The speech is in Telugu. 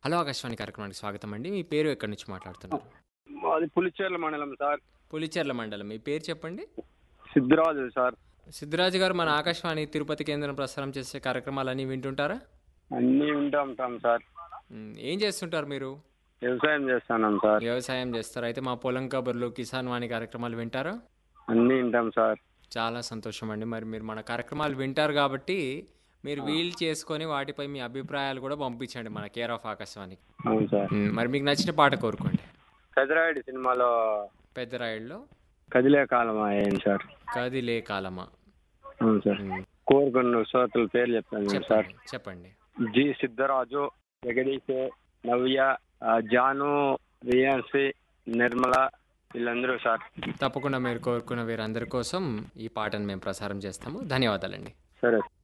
హలో ఆకాశవాణి కార్యక్రమానికి స్వాగతం అండి మీ పేరు ఎక్కడి నుంచి మాట్లాడుతున్నారు మాది పులిచేర్ల మండలం సార్ పులిచెర్ల మండలం మీ పేరు చెప్పండి సిద్ధరాజు సార్ సిద్ధరాజు గారు మన ఆకాశవాణి తిరుపతి కేంద్రం ప్రసారం చేసే కార్యక్రమాలన్నీ వింటుంటారా అన్నీ వింటూ ఉంటాం సార్ మ్, ఏం చేస్తుంటారు మీరు వ్యవసాయం చేస్తున్నాం సార్ వ్యవసాయం చేస్తారు అయితే మా పొలం కబుర్లు కిసాన్ వాణి కార్యక్రమాలు వింటారా అన్నీ వింటాం సార్ చాలా సంతోషం అండి మరి మీరు మన కార్యక్రమాలు వింటారు కాబట్టి మీరు వీల్ చేసుకొని వాటిపై మీ అభిప్రాయాలు కూడా పంపించండి మన కేర్ ఆఫ్ ఆకాశవాణికి అవును సార్ మ్, మరి మీకు నచ్చిన పాట కోరుకోండి కదిరాయుడు సినిమాలో పెద్దరాయుడులో కదిలే కాలం అయ్యింది సార్ కదిలే కాలమా అవును సార్ మ్, కోరుకున్న శ్రోతల పేర్లు చెప్తాను నేను సార్ చెప్పండి చెప్పండి జి సిద్ధరాజు జగదీష్ నవ్య ఆ, జాను రియాన్సి నిర్మల వీళ్ళందరూ సార్ తప్పకుండా మీరు కోరుకున్న వీరందరి కోసం ఈ పాటను మేము ప్రసారం చేస్తాము ధన్యవాదాలండి సరే